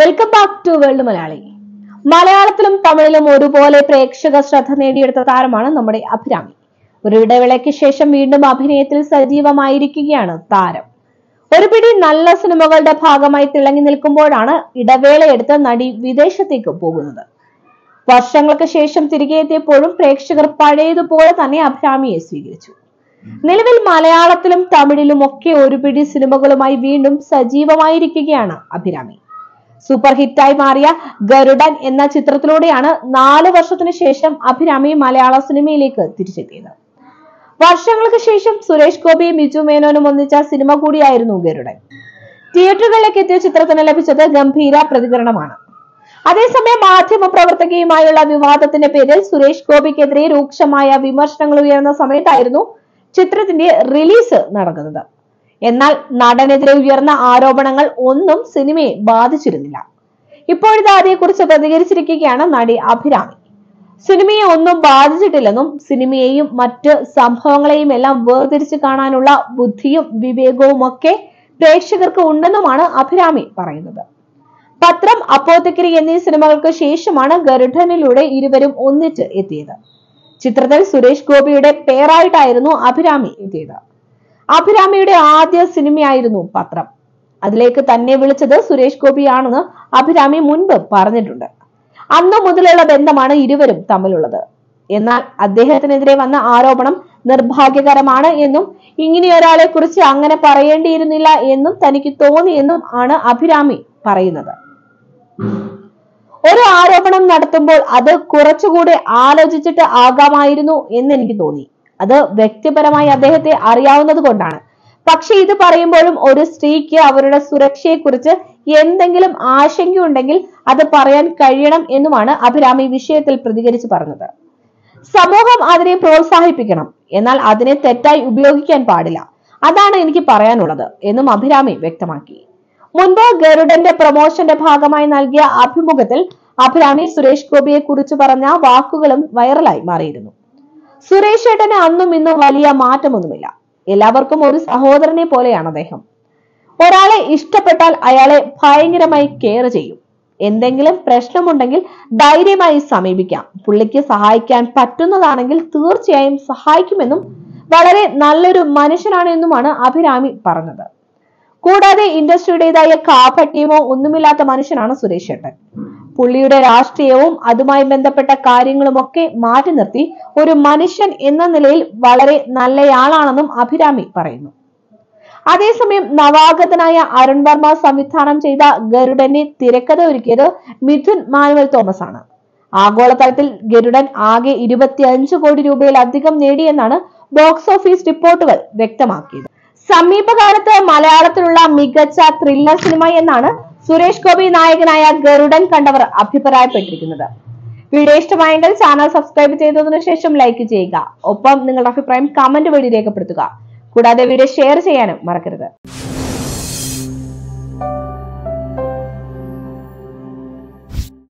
welcome back to world Malayali മലയാളത്തിലും തമിഴിലും ഒരുപോലെ പ്രേക്ഷക ശ്രദ്ധ നേടിയെടുത്ത താരമാണ് നമ്മുടെ അഭിരാമി ഒരു ഇടവേളയ്ക്ക് ശേഷം വീണ്ടും അഭിനയത്തിൽ സജീവമായിരിക്കുകയാണ് താരം ഒരു പിടി നല്ല സിനിമകളുടെ ഭാഗമായി തിളങ്ങി നിൽക്കുമ്പോഴാണ് ഇടവേളയെടുത്ത് നടി വിദേശത്തേക്ക് പോകുന്നത് വർഷങ്ങൾക്ക് ശേഷം തിരികെ എത്തിയപ്പോഴും പ്രേക്ഷകർ പഴയതുപോലെ തന്നെ അഭിരാമിയെ സ്വീകരിച്ചു നിലവിൽ മലയാളത്തിലും തമിഴിലും ഒക്കെ ഒരു പിടി സിനിമകളുമായി വീണ്ടും സജീവമായിരിക്കുകയാണ് അഭിരാമി സൂപ്പർ ഹിറ്റായി മാറിയ ഗരുഡൻ എന്ന ചിത്രത്തിലൂടെയാണ് നാല് വർഷത്തിനു ശേഷം അഭിരാമി മലയാള സിനിമയിലേക്ക് തിരിച്ചെത്തിയത് വർഷങ്ങൾക്ക് ശേഷം സുരേഷ് ഗോപിയും ബിജു മേനോനും ഒന്നിച്ച സിനിമ കൂടിയായിരുന്നു ഗരുഡൻ തിയേറ്ററുകളിലേക്ക് എത്തിയ ചിത്രത്തിന് ലഭിച്ചത് ഗംഭീര പ്രതികരണമാണ് അതേസമയം മാധ്യമ പ്രവർത്തകയുമായുള്ള വിവാദത്തിന്റെ പേരിൽ സുരേഷ് ഗോപിക്കെതിരെ രൂക്ഷമായ വിമർശനങ്ങൾ ഉയർന്ന സമയത്തായിരുന്നു ചിത്രത്തിന്റെ റിലീസ് നടക്കുന്നത് എന്നാൽ നടനെതിരെ ഉയർന്ന ആരോപണങ്ങൾ ഒന്നും സിനിമയെ ബാധിച്ചിരുന്നില്ല ഇപ്പോഴിത് അതേക്കുറിച്ച് പ്രതികരിച്ചിരിക്കുകയാണ് നടി അഭിരാമി സിനിമയെ ഒന്നും ബാധിച്ചിട്ടില്ലെന്നും സിനിമയെയും മറ്റ് സംഭവങ്ങളെയും എല്ലാം വേർതിരിച്ച് കാണാനുള്ള ബുദ്ധിയും വിവേകവും ഒക്കെ പ്രേക്ഷകർക്ക് ഉണ്ടെന്നുമാണ് അഭിരാമി പറയുന്നത് പത്രം അപ്പോത്തക്കിരി എന്നീ സിനിമകൾക്ക് ശേഷമാണ് ഗരുഡനിലൂടെ ഇരുവരും ഒന്നിച്ച് എത്തിയത് ചിത്രത്തിൽ സുരേഷ് ഗോപിയുടെ പേരായിട്ടായിരുന്നു അഭിരാമി എത്തിയത് അഭിരാമിയുടെ ആദ്യ സിനിമയായിരുന്നു പത്രം അതിലേക്ക് തന്നെ വിളിച്ചത് സുരേഷ് ഗോപിയാണെന്ന് അഭിരാമി മുൻപ് പറഞ്ഞിട്ടുണ്ട് അന്നു മുതലുള്ള ബന്ധമാണ് ഇരുവരും തമ്മിലുള്ളത് എന്നാൽ അദ്ദേഹത്തിനെതിരെ വന്ന ആരോപണം നിർഭാഗ്യകരമാണ് എന്നും ഇങ്ങനെയൊരാളെ കുറിച്ച് അങ്ങനെ പറയേണ്ടിയിരുന്നില്ല എന്നും തനിക്ക് തോന്നിയെന്നും ആണ് അഭിരാമി പറയുന്നത് ഒരു ആരോപണം നടത്തുമ്പോൾ അത് കുറച്ചുകൂടി ആലോചിച്ചിട്ട് ആകാമായിരുന്നു എന്ന് എനിക്ക് തോന്നി അത് വ്യക്തിപരമായി അദ്ദേഹത്തെ അറിയാവുന്നത് കൊണ്ടാണ് പക്ഷെ ഇത് പറയുമ്പോഴും ഒരു സ്ത്രീക്ക് അവരുടെ സുരക്ഷയെക്കുറിച്ച് എന്തെങ്കിലും ആശങ്കയുണ്ടെങ്കിൽ അത് പറയാൻ കഴിയണം എന്നുമാണ് അഭിരാമി വിഷയത്തിൽ പ്രതികരിച്ച് പറഞ്ഞത് സമൂഹം അതിനെ പ്രോത്സാഹിപ്പിക്കണം എന്നാൽ അതിനെ തെറ്റായി ഉപയോഗിക്കാൻ പാടില്ല അതാണ് എനിക്ക് പറയാനുള്ളത് എന്നും അഭിരാമി വ്യക്തമാക്കി മുൻപ് ഗരുഡന്റെ പ്രൊമോഷന്റെ ഭാഗമായി നൽകിയ അഭിമുഖത്തിൽ അഭിരാമി സുരേഷ് ഗോപിയെ കുറിച്ച് പറഞ്ഞ വാക്കുകളും വൈറലായി മാറിയിരുന്നു സുരേഷ് ഏട്ടന് അന്നും ഇന്നും വലിയ മാറ്റമൊന്നുമില്ല എല്ലാവർക്കും ഒരു സഹോദരനെ പോലെയാണ് അദ്ദേഹം ഒരാളെ ഇഷ്ടപ്പെട്ടാൽ അയാളെ ഭയങ്കരമായി കെയർ ചെയ്യും എന്തെങ്കിലും പ്രശ്നമുണ്ടെങ്കിൽ ധൈര്യമായി സമീപിക്കാം പുള്ളിക്ക് സഹായിക്കാൻ പറ്റുന്നതാണെങ്കിൽ തീർച്ചയായും സഹായിക്കുമെന്നും വളരെ നല്ലൊരു മനുഷ്യനാണ് എന്നുമാണ് അഭിരാമി പറഞ്ഞത് കൂടാതെ ഇൻഡസ്ട്രിയുടേതായ കാപട്യമോ ഒന്നുമില്ലാത്ത മനുഷ്യനാണ് സുരേഷ് ഏട്ടൻ പുള്ളിയുടെ രാഷ്ട്രീയവും അതുമായി ബന്ധപ്പെട്ട കാര്യങ്ങളുമൊക്കെ മാറ്റി നിർത്തി ഒരു മനുഷ്യൻ എന്ന നിലയിൽ വളരെ നല്ലയാളാണെന്നും അഭിരാമി പറയുന്നു അതേസമയം നവാഗതനായ അരുൺ വർമ്മ സംവിധാനം ചെയ്ത ഗരുഡനെ തിരക്കഥ ഒരുക്കിയത് മിഥുൻ മാനുവൽ തോമസ് ആണ് ആഗോളതലത്തിൽ ഗരുഡൻ ആകെ ഇരുപത്തിയഞ്ച് കോടി രൂപയിലധികം നേടിയെന്നാണ് ബോക്സ് ഓഫീസ് റിപ്പോർട്ടുകൾ വ്യക്തമാക്കിയത് സമീപകാലത്ത് മലയാളത്തിലുള്ള മികച്ച ത്രില്ലർ സിനിമ എന്നാണ് സുരേഷ് ഗോപി നായകനായ ഗരുഡൻ കണ്ടവർ അഭിപ്രായപ്പെട്ടിരിക്കുന്നത് വീഡിയോ ഇഷ്ടമായെങ്കിൽ ചാനൽ സബ്സ്ക്രൈബ് ചെയ്തതിനു ശേഷം ലൈക്ക് ചെയ്യുക ഒപ്പം നിങ്ങളുടെ അഭിപ്രായം കമന്റ് വഴി രേഖപ്പെടുത്തുക കൂടാതെ വീഡിയോ ഷെയർ ചെയ്യാനും മറക്കരുത്